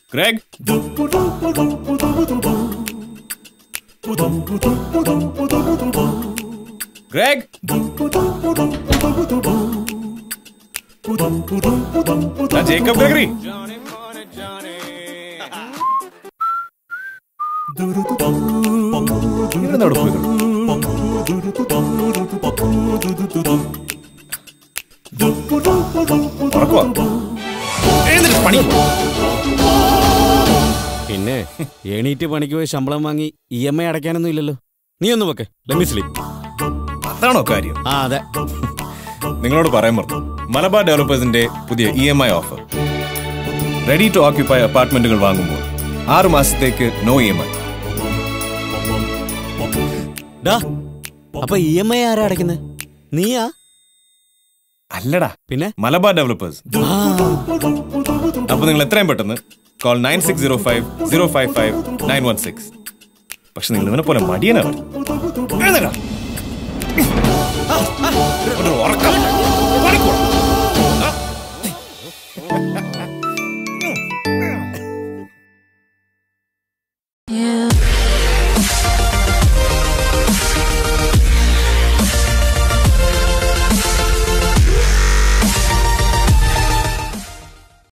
Greg Greg ആ, Jacob Gregory ഇവിടുന്ന് അവിടെ പോയി കിടന്നു. ഉറക്കവാ? എഴുന്നേറ്റ് പണി പിന്നെ എണീറ്റ് പണിക്ക് പോയി ശമ്പളം വാങ്ങി ഇ എം ഐ അടയ്ക്കാനൊന്നും ഇല്ലല്ലോ നീ ഒന്ന് വെക്കെ ലെമി സ്ലീപ് അതാണോ കാര്യം ആ അതെ നിങ്ങളോട് പറയാൻ പറഞ്ഞു മലബാർ ഡെവലപ്പേഴ്സിന്റെ പുതിയ E M I offer ready to occupy അപ്പാർട്ട്മെന്റുകൾ വാങ്ങുമ്പോൾ ആറ് മാസത്തേക്ക് നോ ഇ എം ഐ ഡാ അപ്പൊ ഇ എം ഐ ആരാ അടയ്ക്കുന്നത് നീയാ അല്ലടാ പിന്നെ മലബാർ ഡെവലപ്പേഴ്സ് ആ, അപ്പൊ നിങ്ങൾ എത്രയും പെട്ടെന്ന് call nine six zero five zero five five nine one six പക്ഷെ നിങ്ങൾ ഇവനെ പോലെ മടിയനാണ് എഴുന്നേൽക്കണം. ഒരു ഉറക്കം